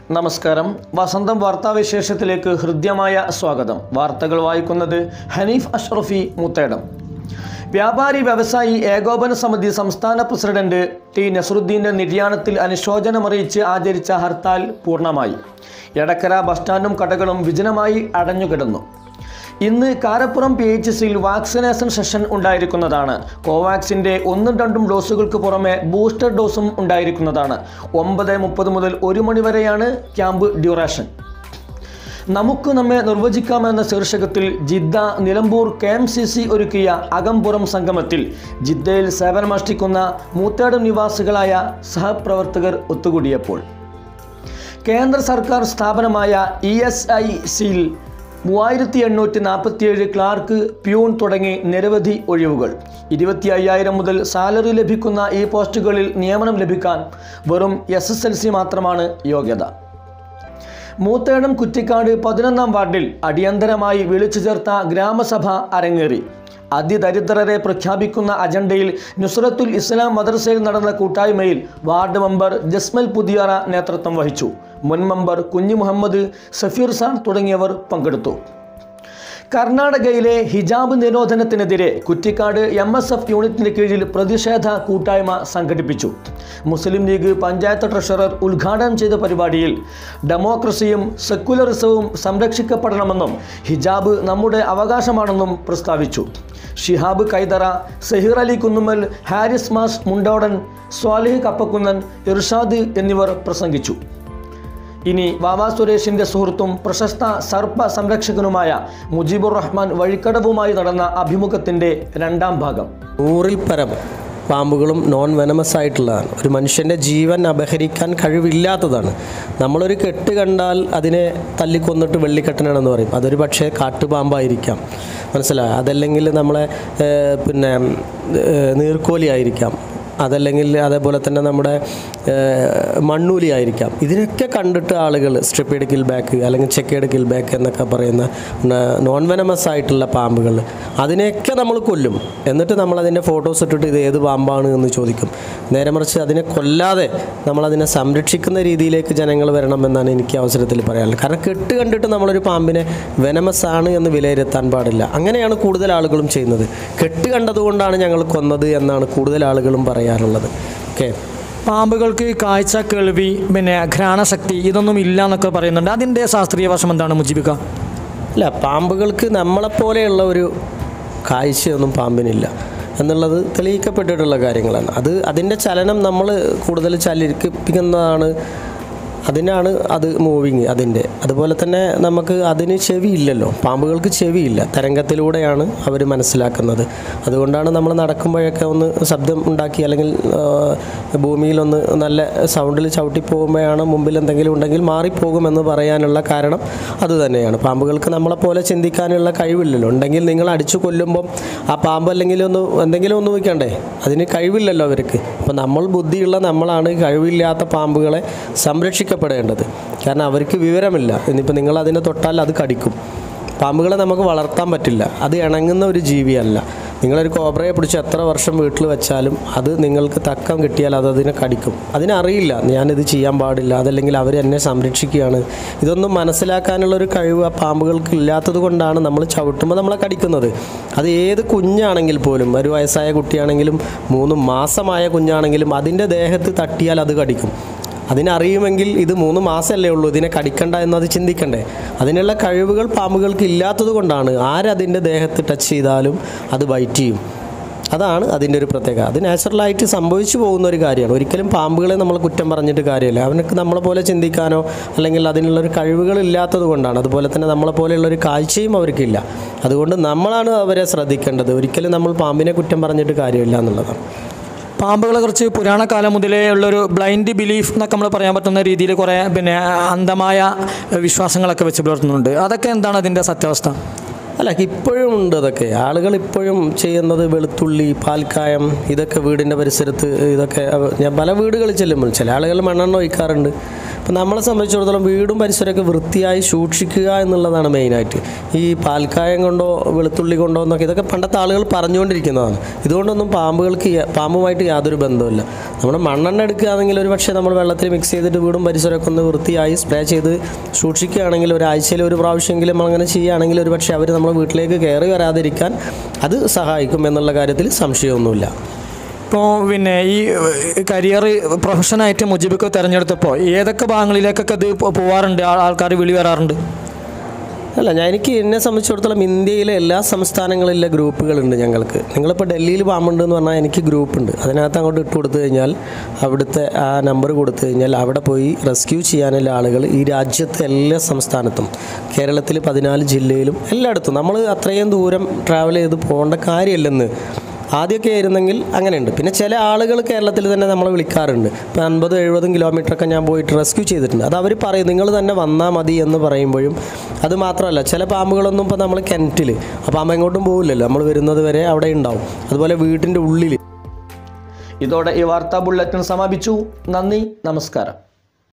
നമസ്കാരം വസന്തം വാർത്താവിശേഷത്തിലേക്ക് ഹൃദ്യമായ സ്വാഗതം വാർത്തകൾ വായിക്കുന്നത് ഹനീഫ് അഷ്റഫി മുത്തേടം വ്യാപാരി വ്യവസായി ഏകോപന സമിതി സംസ്ഥാന പ്രസിഡന്റ് ടി നസറുദ്ദീൻ്റെ നിര്യാണത്തിൽ അനുശോചനമറിയിച്ച് ആചരിച്ച ഹർത്താൽ പൂർണ്ണമായി എടക്കര ബസ് സ്റ്റാൻഡും കടകളും വിജനമായി അടഞ്ഞുകിടന്നു ഇന്ന് കാരപ്പുറം പി എച്ച് സിയിൽ വാക്സിനേഷൻ സെഷൻ ഉണ്ടായിരിക്കുന്നതാണ് കോവാക്സിൻ്റെ ഒന്നും രണ്ടും ഡോസുകൾക്ക് പുറമെ ബൂസ്റ്റർ ഡോസും ഉണ്ടായിരിക്കുന്നതാണ് ഒമ്പത് മുപ്പത് മുതൽ ഒരു മണി വരെയാണ് ക്യാമ്പ് ഡ്യൂറേഷൻ നമുക്ക് നമ്മെ നിർവചിക്കാമെന്ന ശീർഷകത്തിൽ Jeddah Nilambur K M C C ഒരുക്കിയ അകംപുറം സംഗമത്തിൽ ജിദ്ദയിൽ സേവനമനുഷ്ഠിക്കുന്ന മൂത്തേടം നിവാസികളായ സഹപ്രവർത്തകർ ഒത്തുകൂടിയപ്പോൾ കേന്ദ്ര സർക്കാർ സ്ഥാപനമായ ഇ എസ് ഐ സിയിൽ മൂവായിരത്തി എണ്ണൂറ്റി നാൽപ്പത്തിയേഴ് ക്ലാർക്ക് പ്യൂൺ തുടങ്ങി നിരവധി ഒഴിവുകൾ ഇരുപത്തി അയ്യായിരം മുതൽ സാലറി ലഭിക്കുന്ന ഈ പോസ്റ്റുകളിൽ നിയമനം ലഭിക്കാൻ വെറും എസ് എസ് എൽ സി മാത്രമാണ് യോഗ്യത മൂത്തേടം കുറ്റിക്കാട് പതിനൊന്നാം വാർഡിൽ അടിയന്തരമായി വിളിച്ചു ചേർത്ത ഗ്രാമസഭ അരങ്ങേറി അതിദരിദ്രരെ പ്രഖ്യാപിക്കുന്ന അജണ്ടയിൽ നുസ്രത്തുൽ ഇസ്ലാം മദ്രസയിൽ നടന്ന കൂട്ടായ്മയിൽ വാർഡ് മെമ്പർ ജസ്മൽ പുതിയാറ നേതൃത്വം വഹിച്ചു മുൻ മെമ്പർ കുഞ്ഞു മുഹമ്മദ് സഫീർ സാൻ തുടങ്ങിയവർ പങ്കെടുത്തു കർണാടകയിലെ ഹിജാബ് നിരോധനത്തിനെതിരെ കുറ്റിക്കാട് എം എസ് എഫ് യൂണിറ്റിന് കീഴിൽ പ്രതിഷേധ കൂട്ടായ്മ സംഘടിപ്പിച്ചു മുസ്ലിം ലീഗ് പഞ്ചായത്ത് ട്രഷറർ ഉദ്ഘാടനം ചെയ്ത പരിപാടിയിൽ ഡെമോക്രസിയും സെക്കുലറിസവും സംരക്ഷിക്കപ്പെടണമെന്നും ഹിജാബ് നമ്മുടെ അവകാശമാണെന്നും പ്രസ്താവിച്ചു ഷിഹാബ് കൈതറ സഹീർ അലി കുന്നുമ്മൽ ഹാരിസ് മാസ് മുണ്ടോടൻ സ്വാലിഹ് കപ്പക്കുന്നൻ ഇർഷാദ് എന്നിവർ പ്രസംഗിച്ചു ഇനി വാവാ സുരേഷിന്റെ സുഹൃത്തും പ്രശസ്ത സർപ്പ സംരക്ഷകനുമായ മുജീബുർ റഹ്മാൻ വഴിക്കടവുമായി നടന്ന അഭിമുഖത്തിന്റെ രണ്ടാം ഭാഗം നൂറിൽ പരം പാമ്പുകളും നോൺ വെനമസ് ആയിട്ടുള്ളതാണ് ഒരു മനുഷ്യൻ്റെ ജീവൻ അപഹരിക്കാൻ കഴിവില്ലാത്തതാണ് നമ്മളൊരു കെട്ട് കണ്ടാൽ അതിനെ തല്ലിക്കൊന്നിട്ട് വെള്ളിക്കെട്ടനാണെന്ന് പറയും അതൊരു പക്ഷേ കാട്ടുപാമ്പായിരിക്കാം മനസ്സിലായോ അതല്ലെങ്കിൽ നമ്മളെ ഏഹ്, പിന്നെ ഏഹ്, നീർക്കോലി ആയിരിക്കാം അതല്ലെങ്കിൽ അതേപോലെ തന്നെ നമ്മുടെ ഏഹ്, മണ്ണൂലി ആയിരിക്കാം ഇതിനൊക്കെ കണ്ടിട്ട് ആളുകൾ സ്ട്രിപ്പേഡ് കിൽ ബാക്ക് അല്ലെങ്കിൽ ചെക്കേഡ് കിൽ ബാക്ക് എന്നൊക്കെ പറയുന്ന നോൺ വെനമസ് ആയിട്ടുള്ള പാമ്പുകൾ അതിനെയൊക്കെ നമ്മൾ കൊല്ലും എന്നിട്ട് നമ്മൾ അതിൻ്റെ ഫോട്ടോസ് ഇട്ടിട്ട് ഇത് ഏത് പാമ്പാണ് എന്ന് ചോദിക്കും നേരെ മറിച്ച് അതിനെ കൊല്ലാതെ നമ്മളതിനെ സംരക്ഷിക്കുന്ന രീതിയിലേക്ക് ജനങ്ങൾ വരണമെന്നാണ് എനിക്ക് അവസരത്തിൽ പറയാനുള്ളത് കാരണം കെട്ട് കണ്ടിട്ട് നമ്മളൊരു പാമ്പിനെ വെനമസ് ആണ് എന്ന് വിലയിരുത്താൻ പാടില്ല അങ്ങനെയാണ് കൂടുതൽ ആളുകളും ചെയ്യുന്നത് കെട്ട് കണ്ടതുകൊണ്ടാണ് ഞങ്ങൾ കൊന്നത് എന്നാണ് കൂടുതൽ ആളുകളും പറയാറുള്ളത് ഓക്കെ പാമ്പുകൾക്ക് കാഴ്ച കേൾവി പിന്നെ ഘ്രാണശക്തി ഇതൊന്നും ഇല്ല എന്നൊക്കെ പറയുന്നുണ്ട് അതിൻ്റെ ശാസ്ത്രീയ വശം എന്താണ് മുജിബിക്ക അല്ല പാമ്പുകൾക്ക് നമ്മളെപ്പോലെയുള്ള ഒരു കാഴ്ചയൊന്നും പാമ്പിനില്ല എന്നുള്ളത് തെളിയിക്കപ്പെട്ടിട്ടുള്ള കാര്യങ്ങളാണ് അത് അതിൻ്റെ ചലനം നമ്മൾ കൂടുതൽ ചലിപ്പിക്കുന്നതാണ് അതിനാണ് അത് മൂവിങ് അതിൻ്റെ അതുപോലെ തന്നെ നമുക്ക് അതിന് ചെവിയില്ലല്ലോ പാമ്പുകൾക്ക് ചെവിയില്ല തരംഗത്തിലൂടെയാണ് അവർ മനസ്സിലാക്കുന്നത് അതുകൊണ്ടാണ് നമ്മൾ നടക്കുമ്പോഴൊക്കെ ഒന്ന് ശബ്ദം ഉണ്ടാക്കി അല്ലെങ്കിൽ ആ, ഭൂമിയിലൊന്ന് നല്ല സൗണ്ടിൽ ചവിട്ടി പോകുമ്പോഴാണ് മുമ്പിൽ എന്തെങ്കിലും ഉണ്ടെങ്കിൽ മാറിപ്പോകുമെന്ന് പറയാനുള്ള കാരണം അതുതന്നെയാണ് പാമ്പുകൾക്ക് നമ്മളെപ്പോലെ ചിന്തിക്കാനുള്ള കഴിവില്ലല്ലോ ഉണ്ടെങ്കിൽ നിങ്ങൾ അടിച്ചു കൊല്ലുമ്പം ആ പാമ്പ് അല്ലെങ്കിൽ ഒന്ന് എന്തെങ്കിലും ഒന്ന് വയ്ക്കണ്ടേ അതിന് കഴിവില്ലല്ലോ അവർക്ക് അപ്പോൾ നമ്മൾ ബുദ്ധിയുള്ള നമ്മളാണ് കഴിവില്ലാത്ത പാമ്പുകളെ സംരക്ഷിക്കപ്പെടേണ്ടത് കാരണം അവർക്ക് വിവരമില്ല ഇനിയിപ്പോൾ നിങ്ങൾ അതിനെ തൊട്ടാൽ അത് കടിക്കും പാമ്പുകളെ നമുക്ക് വളർത്താൻ പറ്റില്ല അത് ഇണങ്ങുന്ന ഒരു ജീവിയല്ല നിങ്ങളൊരു കോബ്രയെ പിടിച്ച് എത്ര വർഷം വീട്ടിൽ വെച്ചാലും അത് നിങ്ങൾക്ക് തക്കം കിട്ടിയാൽ അത് അതിനെ കടിക്കും അതിനറിയില്ല ഞാനിത് ചെയ്യാൻ പാടില്ല അതല്ലെങ്കിൽ അവർ എന്നെ സംരക്ഷിക്കുകയാണ് ഇതൊന്നും മനസ്സിലാക്കാനുള്ള ഒരു കഴിവ് ആ പാമ്പുകൾക്ക് ഇല്ലാത്തത് കൊണ്ടാണ് നമ്മൾ ചവിട്ടുമ്പോൾ നമ്മളെ കടിക്കുന്നത് അത് ഏത് കുഞ്ഞാണെങ്കിൽ പോലും ഒരു വയസ്സായ കുട്ടിയാണെങ്കിലും മൂന്ന് മാസമായ കുഞ്ഞാണെങ്കിലും അതിൻ്റെ ദേഹത്ത് തട്ടിയാൽ അത് കടിക്കും അതിനറിയുമെങ്കിൽ ഇത് മൂന്ന് മാസമല്ലേ ഉള്ളൂ ഇതിനെ കടിക്കണ്ട എന്നത് ചിന്തിക്കണ്ടേ അതിനുള്ള കഴിവുകൾ പാമ്പുകൾക്ക് ഇല്ലാത്തത് കൊണ്ടാണ് ആരതിൻ്റെ ദേഹത്ത് ടച്ച് ചെയ്താലും അത് ബൈറ്റ് ചെയ്യും അതാണ് അതിൻ്റെ ഒരു പ്രത്യേകത അത് നാച്ചുറലായിട്ട് സംഭവിച്ചു പോകുന്ന ഒരു കാര്യമാണ് ഒരിക്കലും പാമ്പുകളെ നമ്മൾ കുറ്റം പറഞ്ഞിട്ട് കാര്യമില്ല അവനക്ക് നമ്മളെ പോലെ ചിന്തിക്കാനോ അല്ലെങ്കിൽ അതിനുള്ളൊരു കഴിവുകൾ ഇല്ലാത്തത് കൊണ്ടാണ് അതുപോലെ തന്നെ നമ്മളെ പോലെയുള്ള ഒരു കാഴ്ചയും അവർക്കില്ല അതുകൊണ്ട് നമ്മളാണ് അവരെ ശ്രദ്ധിക്കേണ്ടത് ഒരിക്കലും നമ്മൾ പാമ്പിനെ കുറ്റം പറഞ്ഞിട്ട് കാര്യമില്ല എന്നുള്ളതാണ് പാമ്പുകളെ കുറിച്ച് പുരാണ കാലം മുതലേ ഉള്ളൊരു ബ്ലൈൻഡ് ബിലീഫ് എന്നൊക്കെ നമ്മൾ പറയാൻ പറ്റുന്ന രീതിയിൽ കുറേ പിന്നെ അന്ധമായ വിശ്വാസങ്ങളൊക്കെ വെച്ച് പുലർത്തുന്നുണ്ട് അതൊക്കെ എന്താണ് അതിൻ്റെ സത്യാവസ്ഥ അല്ല ഇപ്പോഴും ഉണ്ട് അതൊക്കെ ആളുകൾ ഇപ്പോഴും ചെയ്യുന്നത് വെളുത്തുള്ളി പാൽക്കായം ഇതൊക്കെ വീടിൻ്റെ പരിസരത്ത് ഇതൊക്കെ അവ- ഞാൻ പല വീടുകളിൽ ചെല്ലുമ്പോൾ ചില ആളുകൾ മണ്ണെണ്ണ ഒഴിക്കാറുണ്ട് അപ്പോൾ നമ്മളെ സംബന്ധിച്ചിടത്തോളം വീടും പരിസരമൊക്കെ വൃത്തിയായി സൂക്ഷിക്കുക എന്നുള്ളതാണ് മെയിനായിട്ട് ഈ പാൽക്കായം കൊണ്ടോ വെളുത്തുള്ളി കൊണ്ടോ എന്നൊക്കെ ഇതൊക്കെ പണ്ടത്തെ ആളുകൾ പറഞ്ഞുകൊണ്ടിരിക്കുന്നതാണ് ഇതുകൊണ്ടൊന്നും പാമ്പുകൾക്ക് യ- പാമ്പുമായിട്ട് യാതൊരു ബന്ധവുമില്ല നമ്മൾ മണ്ണെണ്ണ എടുക്കുകയാണെങ്കിൽ ഒരു പക്ഷേ നമ്മൾ വെള്ളത്തിൽ മിക്സ് ചെയ്തിട്ട് വീടും പരിസരമൊക്കെ ഒന്ന് വൃത്തിയായി സ്പ്രേ ചെയ്ത് സൂക്ഷിക്കുകയാണെങ്കിൽ ഒരാഴ്ചയിൽ ഒരു പ്രാവശ്യമെങ്കിലും നമ്മൾ അങ്ങനെ ചെയ്യുകയാണെങ്കിൽ ഒരു പക്ഷേ അവർ നമ്മുടെ വീട്ടിലേക്ക് കയറി വരാതിരിക്കാൻ അത് സഹായിക്കും എന്നുള്ള കാര്യത്തിൽ സംശയമൊന്നുമില്ല ഇപ്പോൾ പിന്നെ ഈ കരിയർ പ്രൊഫഷനായിട്ട് മുജിബിക്ക് തിരഞ്ഞെടുത്തപ്പോൾ ഏതൊക്കെ ഭാഗങ്ങളിലേക്കൊക്കെ ഇത് പോ- പോവാറുണ്ട് ആൾക്കാർ വിളി വരാറുണ്ട് അല്ല ഞാൻ എനിക്ക് എന്നെ സംബന്ധിച്ചിടത്തോളം ഇന്ത്യയിലെ എല്ലാ സംസ്ഥാനങ്ങളിലെ ഗ്രൂപ്പുകളുണ്ട് ഞങ്ങൾക്ക് നിങ്ങളിപ്പോൾ ഡൽഹിയിൽ പാമ്പുണ്ട് എന്ന് പറഞ്ഞാൽ എനിക്ക് ഗ്രൂപ്പുണ്ട് അതിനകത്ത് അങ്ങോട്ട് ഇട്ട് കൊടുത്തു കഴിഞ്ഞാൽ അവിടുത്തെ ആ നമ്പർ കൊടുത്തു കഴിഞ്ഞാൽ അവിടെ പോയി റെസ്ക്യൂ ചെയ്യാനുള്ള ആളുകൾ ഈ രാജ്യത്തെ എല്ലാ സംസ്ഥാനത്തും കേരളത്തിൽ പതിനാല് ജില്ലയിലും എല്ലായിടത്തും നമ്മൾ അത്രയും ദൂരം ട്രാവൽ ചെയ്ത് പോകേണ്ട കാര്യമില്ലെന്ന് ആദ്യമൊക്കെ ആയിരുന്നെങ്കിൽ അങ്ങനെയുണ്ട് പിന്നെ ചില ആളുകൾ കേരളത്തിൽ തന്നെ നമ്മളെ വിളിക്കാറുണ്ട് ഇപ്പോൾ അൻപത് എഴുപതും കിലോമീറ്ററൊക്കെ ഞാൻ പോയിട്ട് റെസ്ക്യൂ ചെയ്തിട്ടുണ്ട് അത് അവർ പറയും നിങ്ങൾ തന്നെ വന്നാൽ മതി എന്ന് പറയുമ്പോഴും അത് മാത്രമല്ല ചില പാമ്പുകളൊന്നും ഇപ്പോൾ നമ്മൾ കിണറ്റിൽ ആ പാമ്പ് എങ്ങോട്ടും പോകില്ലല്ലോ നമ്മൾ വരുന്നത് വരെ അവിടെ ഉണ്ടാവും അതുപോലെ വീട്ടിൻ്റെ ഉള്ളിൽ ഇതോടെ ഈ വാർത്താ ബുള്ളറ്റിൻ സമാപിച്ചു നന്ദി നമസ്കാരം